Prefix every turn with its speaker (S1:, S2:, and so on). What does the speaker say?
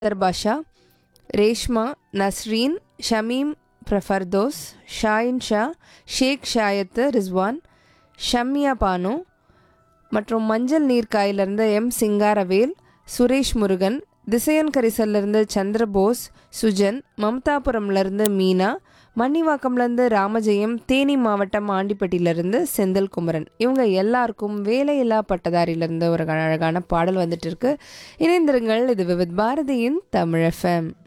S1: பாஷா ரேஷ்மா நஸ்ரீன் ஷமீம் பிரஃபர்தோஸ் ஷாயின் ஷா ஷேக் ஷாயத்து ரிஸ்வான் ஷம்யா பானு மற்றும் மஞ்சள் நீர்க்காயிலிருந்து எம் சிங்காரவேல் சுரேஷ் முருகன் திசையன் கரிசல்லிருந்து சந்திரபோஸ் சுஜன் மம்தாபுரம்லேருந்து மீனா மன்னிவாக்கம்லேருந்து ராமஜெயம் தேனி மாவட்டம் ஆண்டிப்பட்டியிலேருந்து செந்தில் குமரன் இவங்க எல்லாருக்கும் வேலையில்லா பட்டதாரியிலேருந்து ஒரு அழகான பாடல் வந்துட்டு இருக்கு இணைந்திருங்கள் இது விவித் பாரதியின் தமிழ் எஃப்எம்